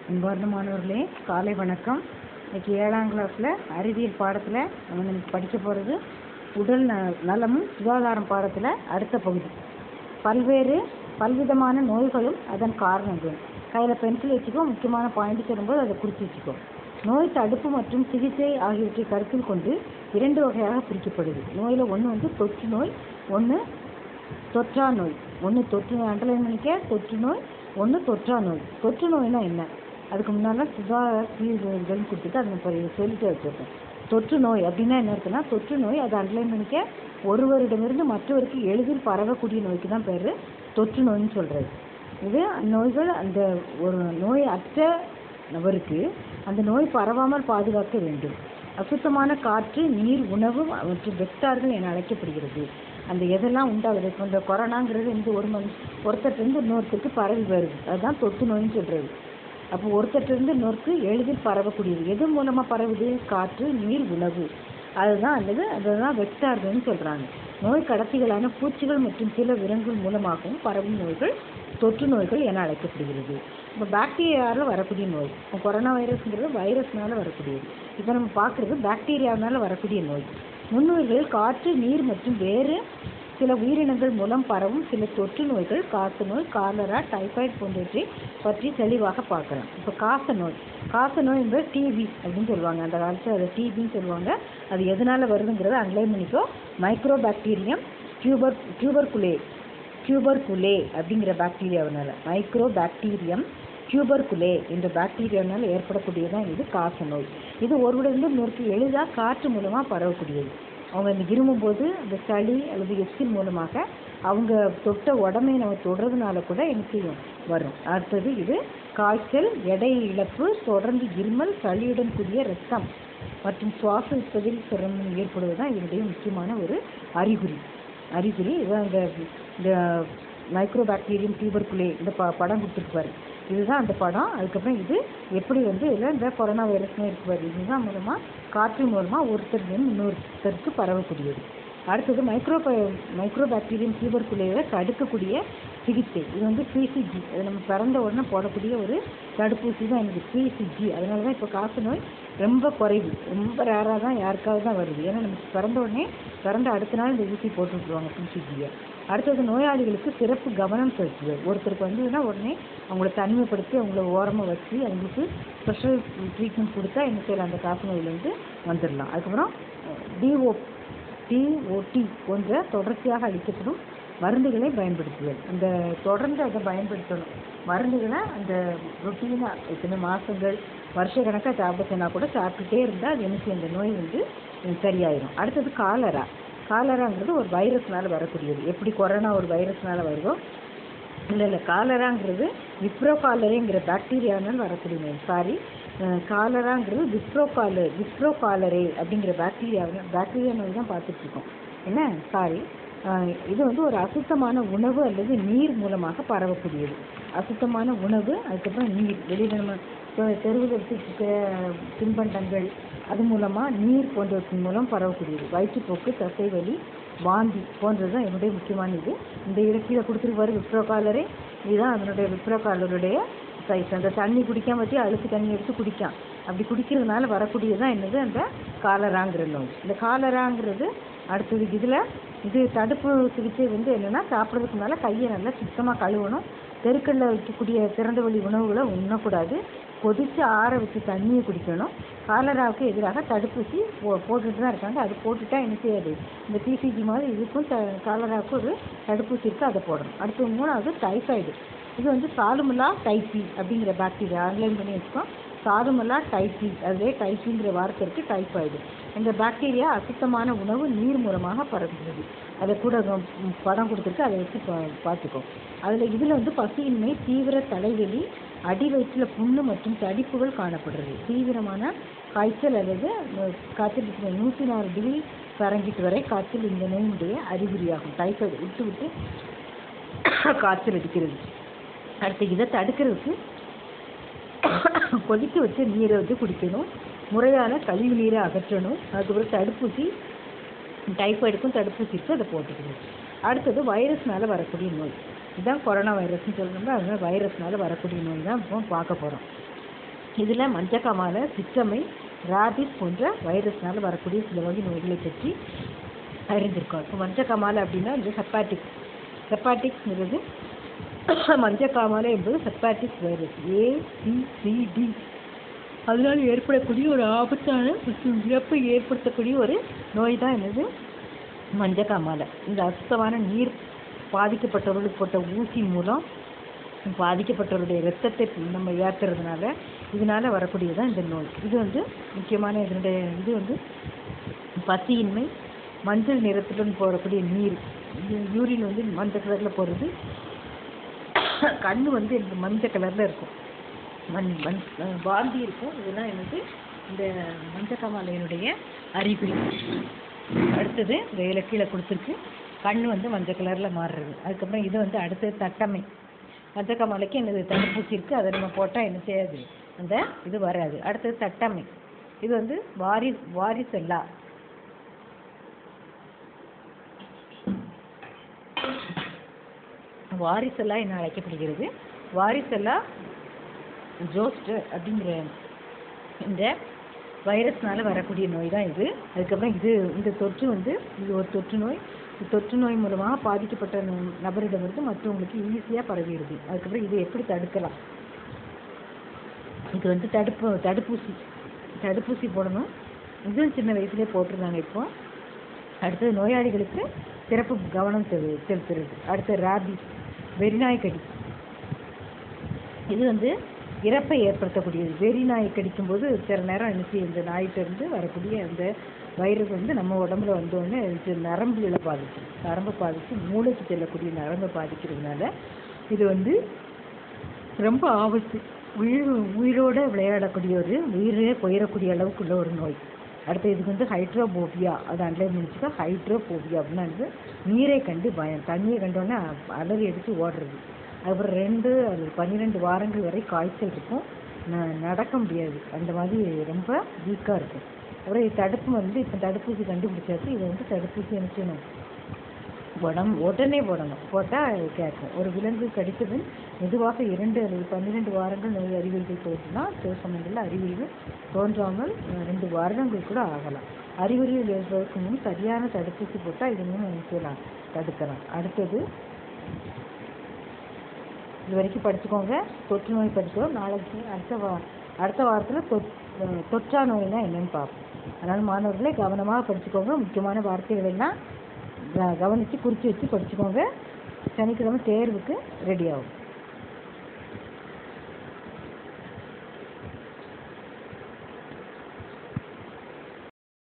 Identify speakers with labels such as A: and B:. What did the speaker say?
A: அன்பார்ந்த மாணவர்களே காலை வணக்கம் இன்னைக்கு ஏழாம் கிளாஸில் அறிவியல் பாடத்தில் நம்ம இன்னைக்கு படிக்க போகிறது உடல் ந- நலமும் சுகாதாரம் பாடத்தில் அடுத்த பகுதி பல்வேறு பல்விதமான நோய்களும் அதன் காரணங்களும் கையில் பென்சில் வச்சுக்கோ முக்கியமான பாயிண்ட் சொல்லும்போது அதை குறித்து வச்சுக்கோ நோய் தடுப்பு மற்றும் சிகிச்சை ஆகியவற்றை கருத்தில் கொண்டு இரண்டு வகையாக பிரிக்கப்படுது நோயில் ஒன்று வந்து தொற்று நோய் ஒன்று தொற்றா நோய் ஒன்று தொற்று நோய் அண்டர்லைன் பண்ணிக்க தொற்று நோய் ஒன்று தொற்றா நோய் தொற்று நோய்னா என்ன அதுக்கு முன்னால் சுகாதார சீர்கேடுகள்னு கொடுத்துட்டு அதை இப்போ சொல்லிட்டு வச்சுருக்கேன் தொற்று நோய் அப்படின்னா என்ன இருக்குன்னா தொற்று நோய் அதை அண்டர்லைன் பண்ணிக்க ஒருவரிடமிருந்து மற்றவருக்கு எளிதில் பரவக்கூடிய நோய்க்கு தான் பேர் தொற்று நோய்னு சொல்கிறது இது நோய்கள் அந்த ஒரு நோய் அற்ற நபருக்கு அந்த நோய் பரவாமல் பாதுகாக்க வேண்டும் அசுத்தமான காற்று நீர் உணவு மற்றும் வெக்டார்கள் என அழைக்கப்படுகிறது அந்த எதெல்லாம் உண்டாகுது இப்போ இந்த கொரோனாங்கிறது வந்து ஒரு மணி ஒருத்தர்லேருந்து இன்னொருத்தருக்கு பரவி வருது அதுதான் தொற்று நோயின்னு சொல்கிறது அப்போ ஒருத்தர்லேருந்து இன்னொருக்கு எளிதில் பரவக்கூடியது எது மூலமாக பரவுது காற்று நீர் உணவு அதுதான் அல்லது அதுதான் வெக்டார்கள்னு சொல்கிறாங்க நோய் கடத்திகளான பூச்சிகள் மற்றும் சில விலங்குகள் மூலமாகவும் பரவும் நோய்கள் தொற்று நோய்கள் என அழைக்கப்படுகிறது இப்போ பாக்டீரியாவில் வரக்கூடிய நோய் இப்போ கொரோனா வைரஸ்ங்கிறது வைரஸ்னால வரக்கூடியது இப்போ நம்ம பார்க்குறது பாக்டீரியாவினால வரக்கூடிய நோய் முன்னுயிர்கள் காற்று நீர் மற்றும் வேறு சில உயிரினங்கள் மூலம் பரவும் சில தொற்று நோய்கள் காச நோய் காலரா டைபாய்டு போன்றவற்றை பற்றி தெளிவாக பார்க்கலாம் இப்போ காச நோய் காச நோய் என்பது டிபி அப்படின்னு சொல்லுவாங்க அந்த காலத்தில் அதை டிபின்னு சொல்லுவாங்க அது எதனால வருதுங்கிறத அன்லைன் பண்ணிக்கோ micro bacterium tuber tubercule tubercule அப்படிங்கிற பாக்டீரியாவினால மைக்ரோ பாக்டீரியம் டியூபர்குலே என்ற பாக்டீரியாவினால் ஏற்படக்கூடியதான் இது காச நோய் இது ஒருவரிலிருந்து இன்னொருக்கு எளிதாக காற்று மூலமாக பரவக்கூடியது அவங்க இந்த இருமும் போது அந்த சளி அல்லது எச்சில் மூலமாக அவங்க தொட்ட உடமையை நம்ம தொடுறதுனால கூட என்ன செய்யும் வரும் அடுத்தது இது காய்ச்சல் எடை இழப்பு தொடர்ந்து இருமல் சளியுடன் கூடிய ரத்தம் மற்றும் சுவாசிப்பதில் சிரமம் ஏற்படுவது தான் இதனுடைய முக்கியமான ஒரு அறிகுறி அறிகுறி இதான் இந்த இந்த மைக்ரோ பாக்டீரியம் டியூபர்குலே இந்த ப படம் கொடுத்துருப்பாரு இதுதான் அந்த படம் அதுக்கப்புறம் இது எப்படி வந்து இதில் இந்த கொரோனா வைரஸ்னு இருக்குவார் இதுதான் மூலமாக காற்று மூலமாக ஒருத்தர்லேருந்து இன்னொருத்தருக்கு பரவக்கூடியது அடுத்தது மைக்ரோ மைக்ரோ பாக்டீரியம் டியூபர்குலேவை தடுக்கக்கூடிய சிகிச்சை இது வந்து பிசிஜி அது நம்ம பிறந்த உடனே போடக்கூடிய ஒரு தடுப்பூசி தான் எனக்கு பிசிஜி அதனால தான் இப்போ காசு நோய் ரொம்ப குறைவு ரொம்ப ரேராக தான் யாருக்காவது தான் வருது ஏன்னா நமக்கு பிறந்த உடனே பிறந்த அடுத்த நாள் இந்த ஊசி போட்டு விட்ருவாங்க பிசிஜியை அடுத்தது நோயாளிகளுக்கு சிறப்பு கவனம் செலுத்துதல் ஒருத்தருக்கு வந்ததுன்னா உடனே அவங்கள தனிமைப்படுத்தி அவங்கள ஓரமாக வச்சு அவங்களுக்கு ஸ்பெஷல் ட்ரீட்மெண்ட் கொடுத்தா என்ன செய்யலாம் அந்த காசு நோயிலேருந்து வந்துடலாம் அதுக்கப்புறம் டிஓ டிஓடி போன்ற தொடர்ச்சியாக அளிக்கப்படும் மருந்துகளை பயன்படுத்துதல் அந்த தொடர்ந்து அதை பயன்படுத்தணும் மருந்துகளை அந்த ரொட்டீனாக எத்தனை மாதங்கள் வருஷ கணக்காக டேப்லெட்னா கூட சாப்பிட்டுட்டே இருந்தால் அது என்ன செய்யும் அந்த நோய் வந்து உம், சரியாயிடும் அடுத்தது காலரா காலராங்கிறது ஒரு வைரஸ்னால வரக்கூடியது எப்படி கொரோனா ஒரு வைரஸ்னால வருதோ இல்லை இல்லை காலராங்கிறது விப்ரோ காலரேங்கிற பாக்டீரியானால் வரக்கூடிய நோய் சாரி காலராங்கிறது விப்ரோ கால விப்ரோ காலரே அப்படிங்கிற பாக்டீரியா பாக்டீரியா நோய் தான் பார்த்துட்டு இருக்கோம் என்ன சாரி இது வந்து ஒரு அசுத்தமான உணவு அல்லது நீர் மூலமாக பரவக்கூடியது அசுத்தமான உணவு அதுக்கப்புறம் நீர் வெளியில் நம்ம தெ- தெருவில் எடுத்துக்கிட்ட தின்பண்டங்கள் அது மூலமாக நீர் போன்றவற்றின் மூலம் பரவக்கூடியது வயிற்றுப்போக்கு தசைவலி வாந்தி போன்றது தான் என்னுடைய முக்கியமான இது இந்த இடத்துல கொடுத்துருப்பாரு விப்ரோ காலரே இதுதான் அதனுடைய விப்ரோ காலருடைய சைஸ் அந்த தண்ணி குடிக்காம வச்சு அழுக்கு தண்ணி எடுத்து குடிக்கான் அப்படி குடிக்கிறதுனால வரக்கூடியது தான் என்னது அந்த காலராங்கிற நோய் இந்த காலராங்கிறது அடுத்தது இதில் இது தடுப்பு சிகிச்சை வந்து என்னென்னா சாப்பிட்றதுக்கு முன்னால் கையை நல்லா சுத்தமாக கழுவணும் தெருக்களில் வைக்கக்கூடிய திறந்த வெளி உணவுகளை உண்ணக்கூடாது கொதித்து ஆற வச்சு தண்ணியை குடிக்கணும் காலராவுக்கு எதிராக தடுப்பூசி போ போட்டுட்டு தான் இருக்காங்க அது போட்டுட்டா என்ன செய்யாது இந்த பிசிஜி மாதிரி இதுக்கும் த காலராவுக்கு ஒரு தடுப்பூசி இருக்குது அதை போடணும் அடுத்து மூணாவது டைஃபாய்டு இது வந்து சாலுமலா டைப்பி அப்படிங்கிற பாக்டீரியா ஆன்லைன் பண்ணி வச்சுக்கோம் சாலுமலா டைப்பி அதுவே டைப்பிங்கிற வார்த்தை இருக்குது டைஃபாய்டு இந்த பாக்டீரியா அசுத்தமான உணவு நீர் மூலமாக பரவுகிறது அதை கூட ம், படம் கொடுத்துருக்கு அதை வச்சு பா- பார்த்துக்கோ அதில் இதில் வந்து பசியின்மை தீவிர தலைவலி அடி வயிற்றில் புண்ணு மற்றும் தடிப்புகள் காணப்படுறது தீவிரமான காய்ச்சல் அல்லது அஹ், காய்ச்சல் நூற்றி நாலு டிகிரி பரங்கிட்டு வரை காய்ச்சல் இந்த நோயினுடைய அறிகுறியாகும் டைஃபாய்டு விட்டு விட்டு காய்ச்சல் அடிக்கிறது அடுத்து இதை தடுக்கிறதுக்கு கொதிக்க வச்ச நீரை வந்து குடிக்கணும் முறையான கழிவு நீரை அகற்றணும் அதுக்கப்புறம் தடுப்பூசி டைஃபாய்டுக்கும் தடுப்பூசி இருக்குது அதை போட்டுக்கணும் அடுத்தது வைரஸ்னால வரக்கூடிய நோய் இதுதான் கொரோனா வைரஸ்னு சொல்கிறோம்ல அதனால வைரஸ்னால வரக்கூடிய நோய் தான் இப்போ பார்க்க போகிறோம் இதில் மஞ்சக்காமாலை சிற்றமை ராபிஸ் போன்ற வைரஸ்னால வரக்கூடிய சில வகை நோய்களை பற்றி அறிந்திருக்கோம் இப்போ மஞ்சக்காமாலை அப்படின்னா இந்த ஹெப்பாட்டிக்ஸ் ஹெப்பாட்டிக்ஸ்ங்கிறது மஞ்சக்காமாலை என்பது ஹெப்பாட்டிக்ஸ் வைரஸ் ஏசிசிடி அதனால் ஏற்படக்கூடிய ஒரு ஆபத்தான மற்றும் இறப்பை ஏற்படுத்தக்கூடிய ஒரு நோய் தான் என்னது மஞ்சக்காமாலை இந்த அசுத்தமான நீர் பாதிக்கப்பட்டவர்களுக்கு போட்ட ஊசி மூலம் பாதிக்கப்பட்டவருடைய ரத்தத்தை நம்ம ஏற்றுறதுனால இதனால வரக்கூடியதான் இந்த நோய் இது வந்து முக்கியமான இதனுடைய இது வந்து பசியின்மை மஞ்சள் நிறத்துடன் போகக்கூடிய நீர் யூரின் வந்து மஞ்சள் கலரில் போகிறது கண்ணு வந்து எனக்கு மஞ்சள் கலரில் இருக்கும் மண் மண் வாந்தி இருக்கும் இதெல்லாம் எனக்கு இந்த மஞ்சக்காமாலையினுடைய அறிகுறி அடுத்தது இந்த இதில் கீழே கொடுத்துருக்கு கண் வந்து மஞ்சள் கலரில் மாறுறது அதுக்கப்புறம் இது வந்து அடுத்தது தட்டமை மஞ்சக்காமாலைக்கு என்னது தடுப்பூசி இருக்குது அதை நம்ம போட்டால் என்ன செய்யாது அந்த இது வராது அடுத்தது தட்டமை இது வந்து வாரிஸ் வாரிசெல்லா வாரிசெல்லா என்ன அழைக்கப்படுகிறது வாரிசெல்லா ஜோஸ்ட் அப்படிங்கிற இந்த வைரஸ்னால வரக்கூடிய நோய் தான் இது அதுக்கப்புறம் இது இந்த தொற்று வந்து இது ஒரு தொற்று நோய் இந்த தொற்று நோய் மூலமாக பாதிக்கப்பட்ட ந- நபரிடமிருந்து மற்றவங்களுக்கு ஈஸியாக பரவிடுது அதுக்கப்புறம் இதை எப்படி தடுக்கலாம் இது வந்து தடுப்பு தடுப்பூசி தடுப்பூசி போடணும் இதுவும் சின்ன வயசுலேயே போட்டிருந்தாங்க இப்போ அடுத்தது நோயாளிகளுக்கு சிறப்பு கவனம் செலு- செலுத்துறது அடுத்து ராபிஸ் வெறிநாய் கடி இது வந்து இறப்பை ஏற்படுத்தக்கூடியது வெறி நாய் கடிக்கும்போது சில நேரம் என்ன செய்யும் இந்த நாய்கிட்ட இருந்து வரக்கூடிய அந்த வைரஸ் வந்து நம்ம உடம்புல வந்தோடனே இது நரம்புகளை பாதிக்கும் நரம்பை பாதித்து மூளைக்கு செல்லக்கூடிய நரம்பை பாதிக்கிறதுனால இது வந்து ரொம்ப ஆபத்து உயிர் உயிரோட விளையாடக்கூடிய ஒரு உயிரே போயிடக்கூடிய அளவுக்குள்ள ஒரு நோய் அடுத்து இதுக்கு வந்து ஹைட்ரோபோபியா அது அண்டர் முடிச்சுக்கா ஹைட்ரோபோபியா அப்படின்னா வந்து நீரை கண்டு பயம் தண்ணியை கண்டோடனே அலறி எடுத்து ஓடுறது அதுக்கப்புறம் ரெண்டு அது பன்னிரெண்டு வாரங்கள் வரை காய்ச்சல் இருக்கும் ந- நடக்க முடியாது அந்த மாதிரி ரொம்ப வீக்காக இருக்கும் அப்புறம் இது தடுப்பு வந்து இப்போ தடுப்பூசி கண்டுபிடிச்சாச்சு இதை வந்து தடுப்பூசி என்ன செய்யணும் உடம்பு உடனே போடணும் போட்டால் கேட்கும் ஒரு விலங்கு கடித்ததும் மெதுவாக இரண்டு அல்லது பன்னிரெண்டு வாரங்கள் நோய் அறிகுறிகள் தோன்றினா சில சமயங்களில் அறிகுறிகள் தோன்றாமல் அஹ், ரெண்டு வருடங்கள் கூட ஆகலாம் அறிகுறிகள் ஏற்பதற்கு முன் சரியான தடுப்பூசி போட்டால் இது மூலம் என்ன செய்யலாம் தடுக்கலாம் அடுத்தது இது வரைக்கும் படிச்சுக்கோங்க தொற்று நோய் படிச்சுக்கோ நாளைக்கு அடுத்த வா அடுத்த வாரத்தில் தொற் அஹ், தொற்றா நோய்னா என்னன்னு பார்ப்போம் அதனால் மாணவர்களே கவனமாக படிச்சுக்கோங்க முக்கியமான வார்த்தைகள் எல்லாம் க- கவனித்து குறித்து வச்சு படிச்சுக்கோங்க சனிக்கிழமை தேர்வுக்கு ரெடி ஆகும்